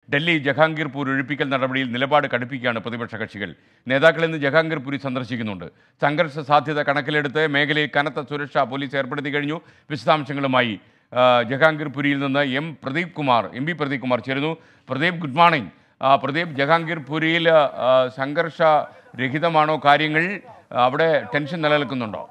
ഡൽഹി ജഹാംഗീർപൂർ ഒഴിപ്പിക്കൽ നടപടിയിൽ നിലപാട് കടുപ്പിക്കുകയാണ് പ്രതിപക്ഷ കക്ഷികൾ നേതാക്കൾ ഇന്ന് ജഹാംഗീർപൂരി സന്ദർശിക്കുന്നുണ്ട് സംഘർഷ സാധ്യത കണക്കിലെടുത്ത് മേഖലയിൽ കനത്ത സുരക്ഷ പോലീസ് ഏർപ്പെടുത്തി കഴിഞ്ഞു വിശദാംശങ്ങളുമായി ആ, ജഹാംഗീർപുരിയിൽ നിന്ന് M Pradeep Kumar M P Pradeep Kumar ചേരുന്നു പ്രദീപ് ഗുഡ് മോർണിംഗ് ആ, പ്രദീപ് ജഹാംഗീർപുരിയിൽ ആ, സംഘർഷ രഹിതമാണോ കാര്യങ്ങൾ അവിടെ ടെൻഷൻ നിലനിൽക്കുന്നുണ്ടോ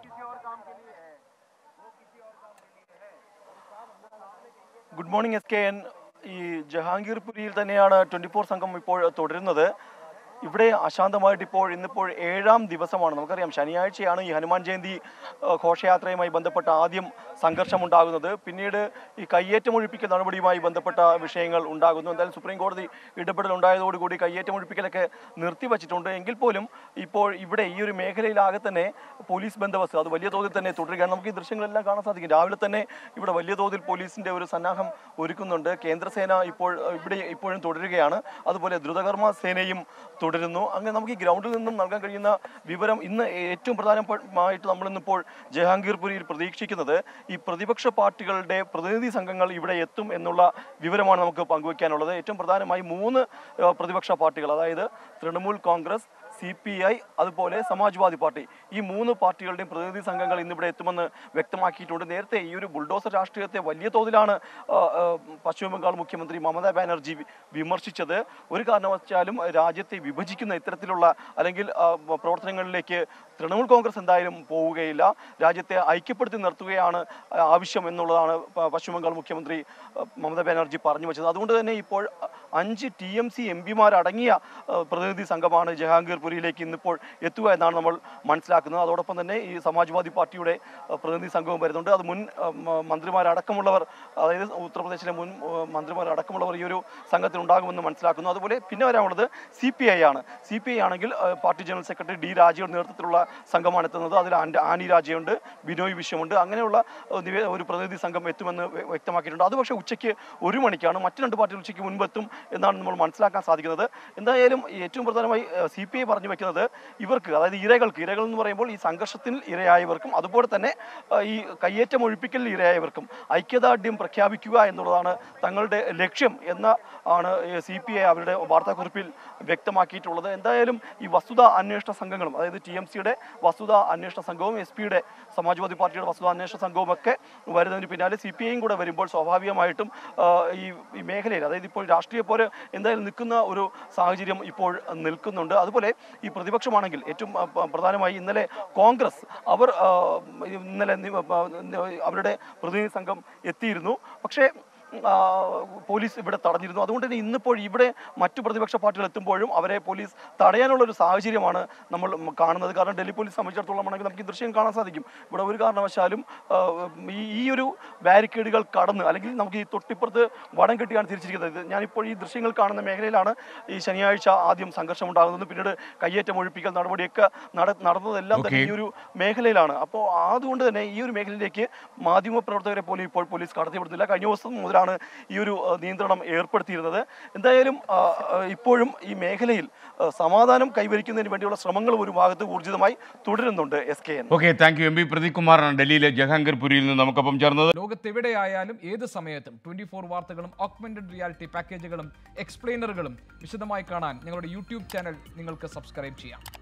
good morning S K N ഈ ജഹാംഗീർപുരിയിൽ തന്നെയാണ് ട്വന്റി ഫോർ സംഘം ഇപ്പോൾ തുടരുന്നത് ഇവിടെ അശാന്തമായിട്ട് ഇപ്പോൾ ഇന്നിപ്പോൾ ഏഴാം ദിവസമാണ് നമുക്കറിയാം ശനിയാഴ്ചയാണ് ഈ ഹനുമാൻ ജയന്തി ഏഹ്, ഘോഷയാത്രയുമായി ബന്ധപ്പെട്ട ആദ്യം സംഘർഷമുണ്ടാകുന്നത് പിന്നീട് ഈ കയ്യേറ്റം ഒഴിപ്പിക്കൽ നടപടിയുമായി ബന്ധപ്പെട്ട വിഷയങ്ങൾ ഉണ്ടാകുന്നു എന്തായാലും സുപ്രീം കോടതി ഇടപെടൽ ഉണ്ടായതോടുകൂടി കയ്യേറ്റം ഒഴിപ്പിക്കലൊക്കെ നിർത്തിവച്ചിട്ടുണ്ട് എങ്കിൽ പോലും ഇപ്പോൾ ഇവിടെ ഈ ഒരു മേഖലയിലാകെ തന്നെ പോലീസ് ബന്ദോബസ്ത് അത് വലിയ തോതിൽ തന്നെ തുടരുകയാണ് നമുക്ക് ഈ ദൃശ്യങ്ങളെല്ലാം കാണാൻ സാധിക്കും രാവിലെ തന്നെ ഇവിടെ വലിയ തോതിൽ പോലീസിന്റെ ഒരു സന്നാഹം ഒരുക്കുന്നുണ്ട് കേന്ദ്രസേന ഇപ്പോൾ ഏഹ്, ഇവിടെ ഇപ്പോഴും തുടരുകയാണ് അതുപോലെ ദ്രുതകർമ്മ സേനയും തുടരുന്നു അങ്ങനെ നമുക്ക് ഈ ഗ്രൗണ്ടിൽ നിന്നും നൽകാൻ കഴിയുന്ന വിവരം ഇന്ന് ഏറ്റവും പ്രധാനമായിട്ട് നമ്മൾ ഇന്നിപ്പോൾ ജഹാംഗീർപുരിയിൽ പ്രതീക്ഷിക്കുന്നത് ഈ പ്രതിപക്ഷ പാർട്ടികളുടെ പ്രതിനിധി സംഘങ്ങൾ ഇവിടെ എത്തും എന്നുള്ള വിവരമാണ് നമുക്ക് പങ്കുവയ്ക്കാനുള്ളത് ഏറ്റവും പ്രധാനമായി മൂന്ന് ഏഹ്, പ്രതിപക്ഷ പാർട്ടികൾ അതായത് Trinamool Congress C P I അതുപോലെ സമാജ്വാദി പാർട്ടി ഈ മൂന്ന് പാർട്ടികളുടെയും പ്രതിനിധി സംഘങ്ങൾ ഇന്നിവിടെ എത്തുമെന്ന് വ്യക്തമാക്കിയിട്ടുണ്ട് നേരത്തെ ഈ ഒരു ബുൾഡോസർ രാഷ്ട്രീയത്തെ വലിയ തോതിലാണ് ആ, ആ, പശ്ചിമ ബംഗാൾ മുഖ്യമന്ത്രി മമതാ ബാനർജി വി- വിമർശിച്ചത് ഒരു കാരണവശാലും രാജ്യത്തെ വിഭജിക്കുന്ന ഇത്തരത്തിലുള്ള അല്ലെങ്കിൽ ആ, പ്രവർത്തനങ്ങളിലേക്ക് തൃണമൂൽ കോൺഗ്രസ് എന്തായാലും പോവുകയില്ല രാജ്യത്തെ ഐക്യപ്പെടുത്തി നിർത്തുകയാണ് ആ, ആവശ്യം എന്നുള്ളതാണ് പ- പശ്ചിമ ബംഗാൾ മുഖ്യമന്ത്രി ആ, മമതാ ബാനർജി പറഞ്ഞു വെച്ചത് അതുകൊണ്ട് തന്നെ ഇപ്പോൾ അഞ്ച് ടി എം സി എം പിമാരടങ്ങിയ ആ, പ്രതിനിധി സംഘമാണ് ജഹാംഗീർപുരിയിലേക്ക് ഇന്നിപ്പോൾ എത്തുക എന്നാണ് നമ്മൾ മനസ്സിലാക്കുന്നത് അതോടൊപ്പം തന്നെ ഈ സമാജ്വാദി പാർട്ടിയുടെ ആ, പ്രതിനിധി സംഘവും വരുന്നുണ്ട് അത് മുൻ ആ, മ- മന്ത്രിമാരടക്കമുള്ളവർ അതായത് ഉത്തർപ്രദേശിലെ മുൻ ആ, മന്ത്രിമാരടക്കമുള്ളവർ ഈ ഒരു സംഘത്തിൽ ഉണ്ടാകുമെന്ന് മനസ്സിലാക്കുന്നു അതുപോലെ പിന്നെ വരാനുള്ളത് സി പി ഐ ആണ് സി പി ഐ ആണെങ്കിൽ ആ, പാർട്ടി ജനറൽ സെക്രട്ടറി ഡി രാജയുടെ നേതൃത്വത്തിലുള്ള സംഘമാണ് എത്തുന്നത് അതിൽ ആൻഡ് ആനി രാജയുണ്ട് ബിനോയ് വിശ്വമുണ്ട് അങ്ങനെയുള്ള ആ, നിവേ- ഒരു പ്രതിനിധി സംഘം എത്തുമെന്ന് വ്യ- വ്യക്തമാക്കിയിട്ടുണ്ട് അത് പക്ഷേ ഉച്ചയ്ക്ക് ഒരു മണിക്കാണ് മറ്റു രണ്ട് പാർട്ടികൾ ഉച്ചയ്ക്ക് മുൻപ് എത്തും എന്നാണ് നമ്മൾ മനസ്സിലാക്കാൻ സാധിക്കുന്നത് എന്തായാലും ഈ ഏറ്റവും പ്രധാനമായി സി പി ഐ പറഞ്ഞു വെക്കുന്നത് ഇവർക്ക് അതായത് ഇരകൾക്ക് ഇരകൾ എന്ന് പറയുമ്പോൾ ഈ സംഘർഷത്തിൽ ഇരയായവർക്കും അതുപോലെ തന്നെ ആ, ഈ കയ്യേറ്റം ഒഴിപ്പിക്കലിൽ ഇരയായവർക്കും ഐക്യദാർഢ്യം പ്രഖ്യാപിക്കുക എന്നുള്ളതാണ് തങ്ങളുടെ ലക്ഷ്യം എന്ന ആണ് സി പി ഐ അവരുടെ വാർത്താക്കുറിപ്പിൽ വ്യക്തമാക്കിയിട്ടുള്ളത് എന്തായാലും ഈ വസ്തുത അന്വേഷണ സംഘങ്ങളും അതായത് ടി എം സിയുടെ വസ്തുത അന്വേഷണ സംഘവും എസ് പിയുടെ സമാജ്വാദി പാർട്ടിയുടെ വസ്തുത അന്വേഷണ സംഘവും ഒക്കെ വരുന്നതിന് പിന്നാലെ സി പി ഐയും കൂടെ വരുമ്പോൾ സ്വാഭാവികമായിട്ടും ആ, ഈ ഈ മേഖലയിൽ അതായത് ഇപ്പോൾ രാഷ്ട്രീയ പോലെ എന്തായാലും നിൽക്കുന്ന ഒരു സാഹചര്യം ഇപ്പോൾ നിൽക്കുന്നുണ്ട് അതുപോലെ ഈ പ്രതിപക്ഷമാണെങ്കിൽ ഏറ്റവും ആ, പ- പ്രധാനമായി ഇന്നലെ കോൺഗ്രസ് അവർ ആ, ഇന്നലെ നി- ആ, അവരുടെ പ്രതിനിധി സംഘം എത്തിയിരുന്നു പക്ഷേ ആ, പോലീസ് ഇവിടെ തടഞ്ഞിരുന്നു അതുകൊണ്ട് തന്നെ ഇന്നിപ്പോൾ ഇവിടെ മറ്റു പ്രതിപക്ഷ പാർട്ടികൾ എത്തുമ്പോഴും അവരെ പോലീസ് തടയാനുള്ള ഒരു സാഹചര്യമാണ് നമ്മൾ കാണുന്നത് കാരണം ഡൽഹി പോലീസ് സംബന്ധിച്ചിടത്തോളം ആണെങ്കിൽ നമുക്ക് ഈ ദൃശ്യം കാണാൻ സാധിക്കും ഇവിടെ ഒരു കാരണവശാലും ആ, ഈ ഈ ഒരു ബാരിക്കേഡുകൾ കടന്ന് അല്ലെങ്കിൽ നമുക്ക് ഈ തൊട്ടിപ്പുറത്ത് വടം കെട്ടിയാണ് തിരിച്ചിരിക്കുന്നത് ഇത് ഞാനിപ്പോൾ ഈ ദൃശ്യങ്ങൾ കാണുന്ന മേഖലയിലാണ് ഈ ശനിയാഴ്ച ആദ്യം സംഘർഷം ഉണ്ടാകുന്നത് പിന്നീട് കയ്യേറ്റം ഒഴിപ്പിക്കൽ നടപടിയൊക്കെ നട നടന്നതെല്ലാം തന്നെ Okay. ഈ ഒരു മേഖലയിലാണ് അപ്പോൾ അതുകൊണ്ട് തന്നെ ഈ ഒരു മേഖലയിലേക്ക് മാധ്യമ പ്രവർത്തകരെ പോലും ഇപ്പോൾ പോലീസ് കടത്തിവിടുന്നില്ല കഴിഞ്ഞ ദിവസം മുതലാണ് ഈ ഒരു ആ, നിയന്ത്രണം ഏർപ്പെടുത്തിയിരുന്നത് എന്തായാലും ആ, ആ, ഇപ്പോഴും ഈ മേഖലയിൽ ആ, സമാധാനം കൈവരിക്കുന്നതിന് വേണ്ടിയുള്ള ശ്രമങ്ങൾ ഒരു ഭാഗത്ത് ഊർജിതമായി തുടരുന്നുണ്ട് S K N okay thank you M P Pradeep കുമാറാണ് ഡൽഹിയിലെ ജഹാംഗീർപുരിയിൽ നിന്ന് നമുക്കൊപ്പം ചേർന്നത് ലോകത്തെവിടെയായാലും ഏത് സമയത്തും ട്വന്റി ഫോർ വാർത്തകളും ഓഗ്മെന്റഡ് റിയാലിറ്റി പാക്കേജുകളും എക്സ്പ്ലെയിനറുകളും വിശദമായി കാണാൻ ഞങ്ങളുടെ യൂട്യൂബ് ചാനൽ നിങ്ങൾക്ക് സബ്സ്ക്രൈബ് ചെയ്യാം